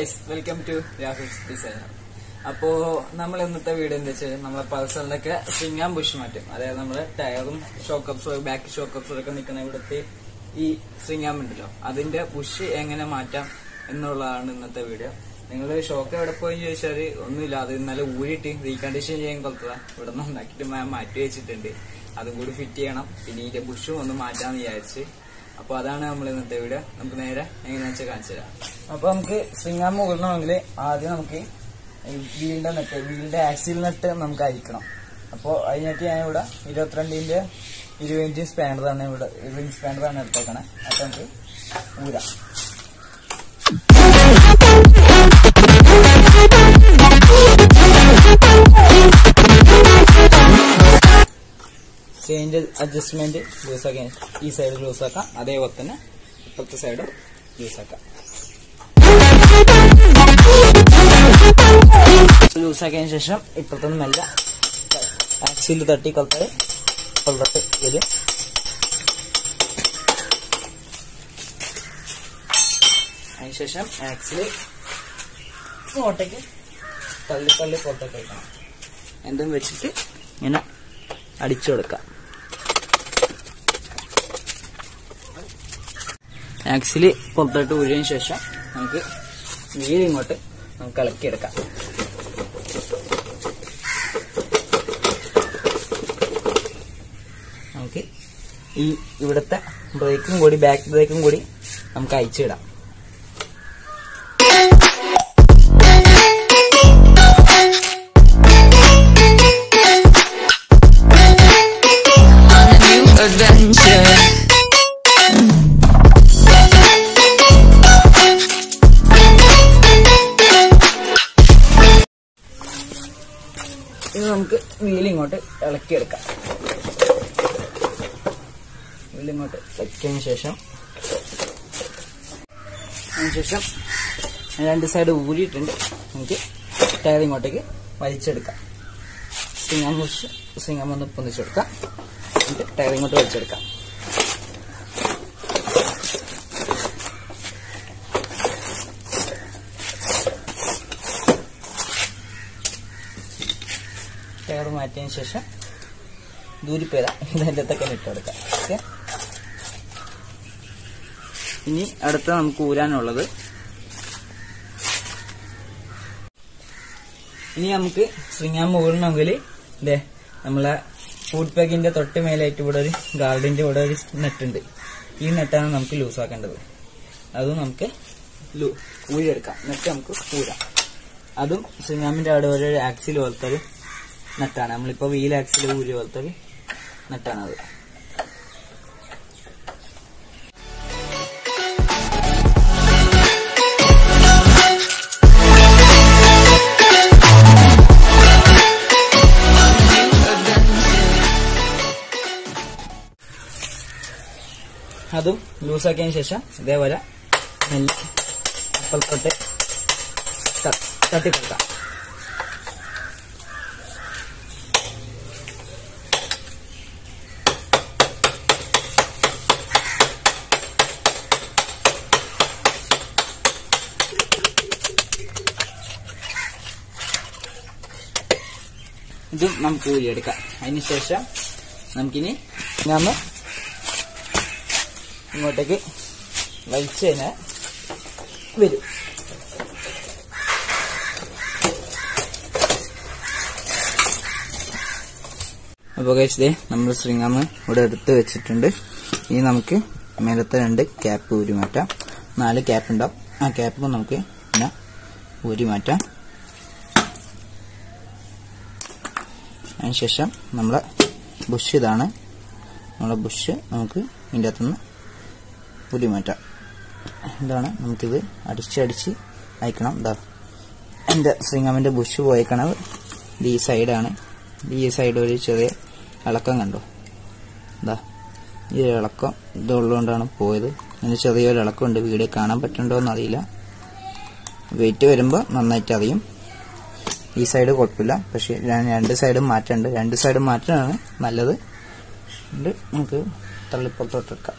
Guys welcome to രാഹുൽസ് designer അപ്പോ നമ്മൾ ഇന്നത്തെ വീഡിയോ എന്താ വെച്ചാൽ നമ്മളെ പൾസറിന്റെ ഒക്കെ സ്വിംഗ് ആൻഡ് ബുഷ് മാറ്റും അതായത് നമ്മുടെ ടയറും ഷോക്കപ്സും ബാക്ക് ഷോക്കപ്സും ഒക്കെ നിൽക്കുന്ന ഇവിടുത്തെ ഈ സ്വിംഗ് ആം ഉണ്ടല്ലോ അതിന്റെ ബുഷ് എങ്ങനെ മാറ്റാം എന്നുള്ളതാണ് ഇന്നത്തെ വീഡിയോ നിങ്ങൾ ഷോക്ക് എവിടെ പോയി ചോദിച്ചാൽ ഒന്നുമില്ല അത് ഇന്നലെ ഊരിയിട്ട് റീകണ്ടീഷൻ ചെയ്യാൻ കൊളുത്തതാ ഇവിടെ നന്നാക്കിയിട്ട് മാം മാറ്റി വെച്ചിട്ടുണ്ട് അതും കൂടി ഫിറ്റ് ചെയ്യണം പിന്നെ ഇതിന്റെ ബുഷും ഒന്ന് മാറ്റാന്ന് വിചാരിച്ച് അപ്പൊ അതാണ് നമ്മൾ ഇന്നത്തെ വീഡിയോ നമുക്ക് നേരെ എങ്ങനെയാ വെച്ചാൽ കാണിച്ചു തരാം അപ്പൊ നമുക്ക് സ്വിംഗാൻ മുകളിലാണെങ്കിൽ ആദ്യം നമുക്ക് വീലിന്റെ നെറ്റ് വീലിന്റെ ആക്സിൽ നെറ്റ് നമുക്ക് അരിക്കണം അപ്പോൾ അതിനായിട്ട് ഞാൻ ഇവിടെ ഇരുപത്തിരണ്ടിന്റെ ഇരുപത് ഇഞ്ച് സ്പാൻഡറാണ് ഇവിടെ ഇരുപത് ഇഞ്ച് സ്പാൻഡറാണ് എടുത്തേക്കണേ അപ്പൊ നമുക്ക് ഊരാം ചേഞ്ച് അഡ്ജസ്റ്റ്മെന്റ് ലൂസ് ആക്കാൻ ഈ സൈഡ് ലൂസ് ആക്കാം അതേപോലെ തന്നെ ഇപ്പുറത്തെ സൈഡ് ലൂസ് ആക്കാം ലൂസ് ആക്കിയതിനു ശേഷം ഇപ്പുറത്തുനിന്ന് മെല്ലെ ആക്സിൽ തട്ടി കൊളത്താൽ കൊള്ളട്ട് വരും അതിനുശേഷം ആക്സിൽ ഇങ്ങോട്ടേക്ക് തള്ളി തള്ളി പുറത്തേക്ക് വയ്ക്കണം എന്തും വെച്ചിട്ട് ഇങ്ങനെ അടിച്ചു കൊടുക്കാം ആക്സില് പുറത്തോട്ട് ഊഴിയതിനു ശേഷം നമുക്ക് വീൽ ഇങ്ങോട്ട് നമുക്ക് ഇളക്കിയെടുക്കാം നമുക്ക് ഈ ഇവിടുത്തെ ബ്രേക്കും കൂടി ബാക്ക് ബ്രേക്കും കൂടി നമുക്ക് അയച്ചിടാം on a new adventure. ഇത് നമുക്ക് വീൽ ഇങ്ങോട്ട് ഇളക്കിയെടുക്കാം വീൽ ഇങ്ങോട്ട് വെച്ചതിന് ശേഷം അതിനുശേഷം രണ്ട് സൈഡ് ഊരിയിട്ടുണ്ട് നമുക്ക് ടയർ ഇങ്ങോട്ടേക്ക് വലിച്ചെടുക്കാം സിംഗം മുറിച്ച് സിംഗം ഒന്ന് പൊന്നിച്ചെടുക്കാം എന്നിട്ട് ടയർ ഇങ്ങോട്ട് വലിച്ചെടുക്കാം ടയർ മാറ്റിയതിന് ശേഷം ദൂരിപ്പേര ഇതിൻ്റെ ഒക്കെ ഇട്ട് കൊടുക്കാം ഓക്കെ ഇനി അടുത്ത നമുക്ക് ഊരാനുള്ളത് ഇനി നമുക്ക് ശൃംഗാൻ മുകളിലെങ്കിൽ ഇതേ നമ്മളെ ഫുഡ് പാക്കിന്റെ തൊട്ട് മേലായിട്ട് ഇവിടെ ഒരു ഗാർഡിന്റെ ഇവിടെ ഒരു നെറ്റ് ഉണ്ട് ഈ നെറ്റാണ് നമുക്ക് ലൂസ് ആക്കേണ്ടത് അതും നമുക്ക് ലൂ- ഊരിയെടുക്കാം നെറ്റ് നമുക്ക് ഊരാം അതും ശൃംഗാമിന്റെ അവിടെ ഒരു ആക്സിൽ പോലത്തെ ഒരു നെറ്റാണ് നമ്മളിപ്പോ വീൽ ആക്സിൽ ഊരി പോലത്തെ ഒരു നെറ്റാണ് അത് അതും ലൂസാക്കിയതിന് ശേഷം ഇതേപോലെ നെല്ല് അപ്പുറത്തോട്ട് ത- തട്ടിക്കൊടുക്കാം ഇതും നമുക്ക് ഊരിയെടുക്കാം അതിന് ശേഷം നമുക്കിനി നമ്മ ഇങ്ങോട്ടേക്ക് വലിച്ചു കഴിഞ്ഞാൽ വരും അപ്പോൾ കഴിച്ചതേ നമ്മൾ ശൃംഗാമ് ഇവിടെ എടുത്ത് വെച്ചിട്ടുണ്ട് ഇനി നമുക്ക് മേലത്തെ രണ്ട് ക്യാപ്പ് ഊരി മാറ്റാം നാല് ക്യാപ്പ് ഉണ്ടാവും ആ ക്യാപ്പ് നമുക്ക് പിന്നെ ഊരി മാറ്റാം അതിനുശേഷം നമ്മളെ ബുഷ് ഇതാണ് നമ്മളെ ബുഷ് നമുക്ക് ഇതിൻ്റെ അകത്തുനിന്ന് ഊരി മാറ്റാം ഇതാണ് നമുക്കിത് അടിച്ചടിച്ച് അയക്കണം ഇതാ എൻ്റെ ശ്രീങ്ങാമിൻ്റെ ബുഷ് പോയേക്കണത് ഇത് ഈ സൈഡാണ് ഇത് ഈ സൈഡ് ഒരു ചെറിയ ഇളക്കം കണ്ടോ ഇതാ ഈ ഒരു ഇളക്കം ഇതുള്ളതുകൊണ്ടാണ് പോയത് ഇതിന് ചെറിയൊരു ഇളക്കമുണ്ട് വീഡിയോ കാണാൻ പറ്റുന്നുണ്ടോ എന്നറിയില്ല വെയിറ്റ് വരുമ്പോൾ നന്നായിട്ട് അറിയും ഈ സൈഡ് കുഴപ്പമില്ല പക്ഷെ ഞാൻ രണ്ട് സൈഡും മാറ്റുന്നുണ്ട് രണ്ട് സൈഡും മാറ്റാനാണ് നല്ലത് ഉണ്ട് നമുക്ക് തള്ളിപ്പുറത്തോട്ടെടുക്കാം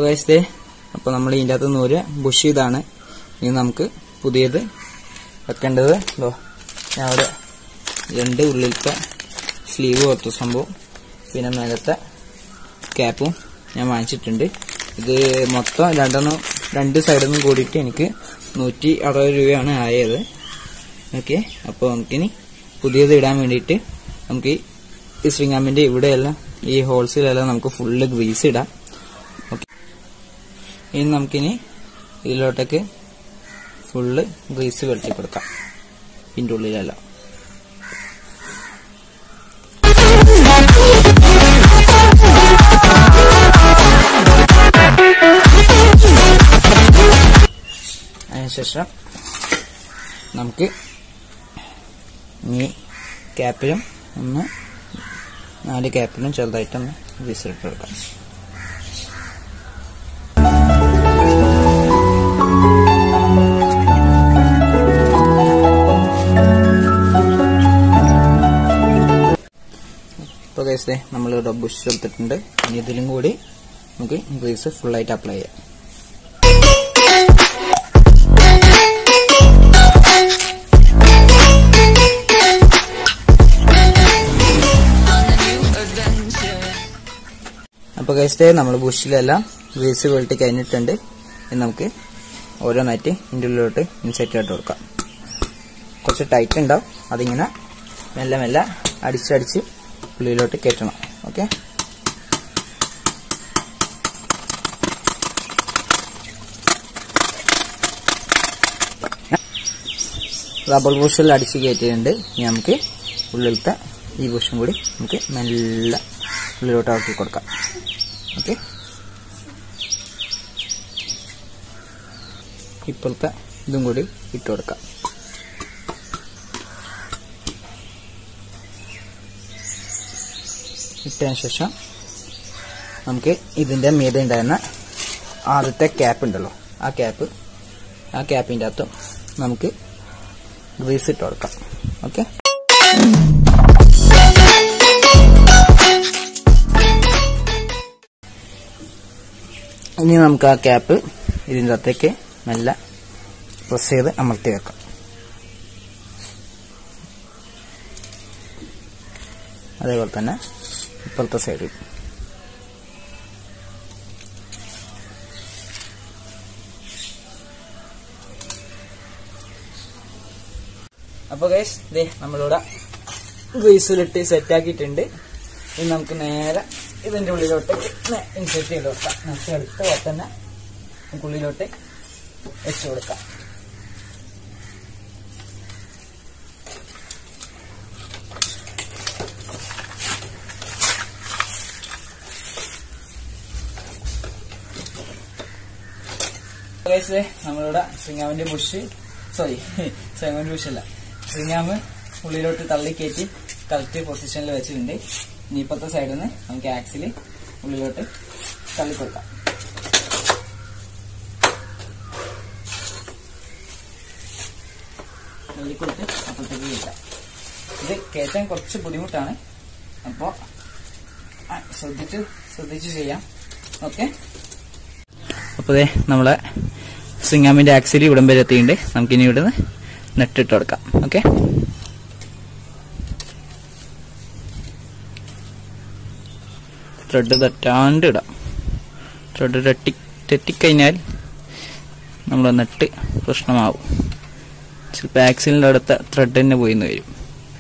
കഴിച്ചതേ അപ്പോൾ നമ്മൾ ഇതിൻ്റെ അകത്ത് നൂല് ബുഷ് ഇതാണ് ഇനി നമുക്ക് പുതിയത് വെക്കേണ്ടത് ഇതോ ഞാൻ അവിടെ രണ്ട് ഉള്ളിലത്തെ സ്ലീവ് കൊടുത്ത സംഭവം പിന്നെ മേലത്തെ ക്യാപ്പും ഞാൻ വാങ്ങിച്ചിട്ടുണ്ട് ഇത് മൊത്തം രണ്ടെണ്ണം രണ്ട് സൈഡിൽ നിന്നും കൂടിയിട്ട് എനിക്ക് നൂറ്റി അറുപത് രൂപയാണ് ആയത് ഓക്കെ അപ്പോൾ നമുക്കിനി പുതിയത് ഇടാൻ വേണ്ടിയിട്ട് നമുക്ക് ഈ സ്വിങ്ങാമിൻ്റെ ഇവിടെയെല്ലാം ഈ ഹോൾസിലെല്ലാം നമുക്ക് ഫുള്ള് ഗ്രീസ് ഇടാം ഓക്കെ ഇനി നമുക്കിനി ഇതിലോട്ടേക്ക് ഫുള്ള് ഗ്രീസ് വെളുത്തി കൊടുക്കാം ഇതിൻ്റെ ഉള്ളിലെല്ലാം അതിനുശേഷം നമുക്ക് ഈ ക്യാപ്പിലും ഒന്ന് നാല് ക്യാപ്പിലും ചെറുതായിട്ടൊന്ന് വിസിലിട്ട് കൊടുക്കാം ഇപ്പോൾ കേസേ നമ്മളിവിടെ ബുഷ് എടുത്തിട്ടുണ്ട് ഇനി ഇതിലും കൂടി നമുക്ക് ഗ്രീസ് ഫുള്ളായിട്ട് അപ്ലൈ ചെയ്യാം അപ്പോൾ കഴിച്ചിട്ട് നമ്മൾ ബുഷിലെല്ലാം ഗ്രീസ് വെളിട്ട് കഴിഞ്ഞിട്ടുണ്ട് ഇനി നമുക്ക് ഓരോന്നായിട്ട് ഇതിൻ്റെ ഉള്ളിലോട്ട് ഇൻസെറ്റ് ആയിട്ട് കൊടുക്കാം കുറച്ച് ടൈറ്റ് ഉണ്ടാവും അതിങ്ങനെ മെല്ലെ മെല്ലെ അടിച്ചടിച്ച് ഉള്ളിലോട്ട് കയറ്റണം ഓക്കെ റബ്ബർ ബുഷിൽ അടിച്ച് കയറ്റിയിട്ടുണ്ട് ഇനി നമുക്ക് ഉള്ളിലത്തെ ഈ ബുഷും കൂടി നമുക്ക് മെല്ലെ ഉള്ളിലോട്ട് ആക്കി കൊടുക്കാം ഓക്കെ ഇപ്പോഴത്തെ ഇതും കൂടി ഇട്ട് കൊടുക്കാം ഇട്ടതിന് ശേഷം നമുക്ക് ഇതിൻ്റെ മീതെ ഉണ്ടായിരുന്ന ആദ്യത്തെ ക്യാപ്പ് ഉണ്ടല്ലോ ആ ക്യാപ്പ് ആ ക്യാപ്പിൻ്റെ അകത്തും നമുക്ക് ഗ്രീസ് ഇട്ട് കൊടുക്കാം ഓക്കെ ഇനി നമുക്ക് ആ ക്യാപ്പ് ഇതിൻ്റെ അകത്തേക്ക് മെല്ലെ പ്രസ് ചെയ്ത് അമർത്തി വെക്കാം അതേപോലെ തന്നെ ഇപ്പുറത്തെ സൈഡിൽ അപ്പോൾ ഗൈസ് ദേ നമ്മളിവിടെ ഗ്രീസിലിട്ട് സെറ്റ് ആക്കിയിട്ടുണ്ട് ഇനി നമുക്ക് നേരെ ഇതിന്റെ ഉള്ളിലോട്ടേക്ക് ഇൻസെറ്റ് ചെയ്ത് കൊടുക്കാം നമുക്ക് എടുത്ത പോലെ തന്നെ നമുക്ക് ഉള്ളിലോട്ട് വെച്ച് കൊടുക്കാം ഗൈസ് നമ്മളിവിടെ ശ്രീങ്ങാമിന്റെ ബുഷ് സോറി ശ്രീങ്ങാമിന്റെ ബുഷ് അല്ല ശ്രീങ്ങാമ് ഉള്ളിലോട്ട് തള്ളി കയറ്റി കറക്റ്റ് പൊസിഷനിൽ വെച്ചിട്ടുണ്ട് ഇനി ഇപ്പത്തെ സൈഡിൽ നിന്ന് നമുക്ക് ആക്സിൽ ഉള്ളിലോട്ട് തള്ളി കൊടുക്കാം തള്ളിക്കൊടുത്ത് അപ്പുറത്തേക്ക് കയറ്റാം ഇത് കയറ്റാൻ കുറച്ച് ബുദ്ധിമുട്ടാണ് അപ്പോൾ ശ്രദ്ധിച്ച് ശ്രദ്ധിച്ച് ചെയ്യാം ഓക്കെ അപ്പോൾ നമ്മളെ സിംഗാമിന്റെ ആക്സിൽ ഇവിടം വരെ എത്തിയിട്ടുണ്ട് നമുക്കിനി ഇവിടുന്ന് നെട്ടിട്ട് കൊടുക്കാം ഓക്കെ ത്രെഡ് തെറ്റാണ്ട് ഇടാം ത്രെഡ് തെറ്റി തെറ്റിക്കഴിഞ്ഞാൽ നമ്മൾ നെട്ട് പ്രശ്നമാവും ചിലപ്പോൾ ആക്സിലിൻ്റെ അടുത്ത ത്രെഡ് തന്നെ പോയി എന്ന് വരും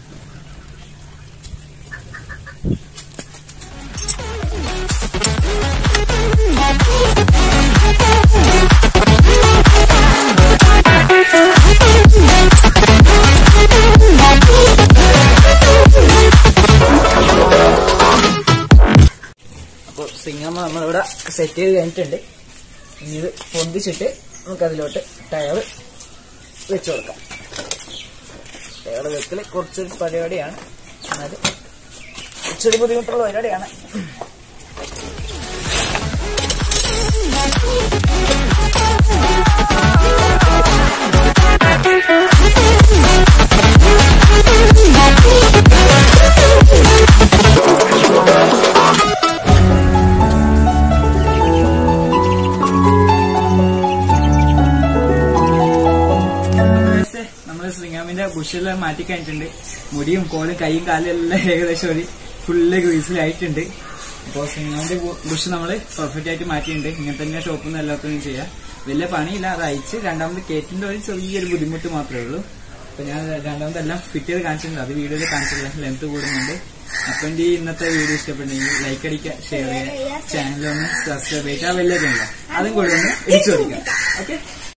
അപ്പോൾ സിംഗമ്മ നമ്മളിവിടെ സെറ്റ് ചെയ്ത് കഴിഞ്ഞിട്ടുണ്ട് ഇനി ഇത് പൊന്തിച്ചിട്ട് നമുക്കതിലോട്ട് ടയർ വെച്ച് കൊടുക്കാം ടയർ വെക്കൽ കുറച്ചൊരു പരിപാടിയാണ് എന്നാലും ഇച്ചിരി ബുദ്ധിമുട്ടുള്ള പരിപാടിയാണ് മാറ്റി കഴിഞ്ഞിട്ടുണ്ട് മുടിയും കോലും കൈയും കാലും എല്ലാം ഏകദേശം ഒരു ഫുള്ള് ഗ്രീസിലായിട്ടുണ്ട് അപ്പോൾ സിംഗാന്റെ ബുഷ് നമ്മൾ പെർഫെക്റ്റ് ആയിട്ട് മാറ്റിയിട്ടുണ്ട് ഇങ്ങനെ തന്നെ ഷോപ്പിൽ നിന്ന് എല്ലാത്തിനും ചെയ്യാം വലിയ പണിയില്ല അത് അയച്ച് രണ്ടാമത് കേറ്റിന്റെ ഒരു ചെറിയൊരു ബുദ്ധിമുട്ട് മാത്രമേ ഉള്ളൂ അപ്പൊ ഞാൻ രണ്ടാമതെല്ലാം ഫിറ്റ് ചെയ്ത് കാണിച്ചിട്ടുണ്ട് അത് വീഡിയോയിൽ കാണിച്ചില്ല ലെങ്ത് കൂടുന്നുണ്ട് അപ്പൊ എന്റെ ഈ ഇന്നത്തെ വീഡിയോ ഇഷ്ടപ്പെട്ടെങ്കിൽ ലൈക്ക് അടിക്കുക ഷെയർ ചെയ്യുക ചാനലൊന്ന് സബ്സ്ക്രൈബ് ചെയ്യുക ആ വലിയ അതും കൂടെ ഒന്ന് ഇടിച്ചു കൊടുക്കുക ഓക്കെ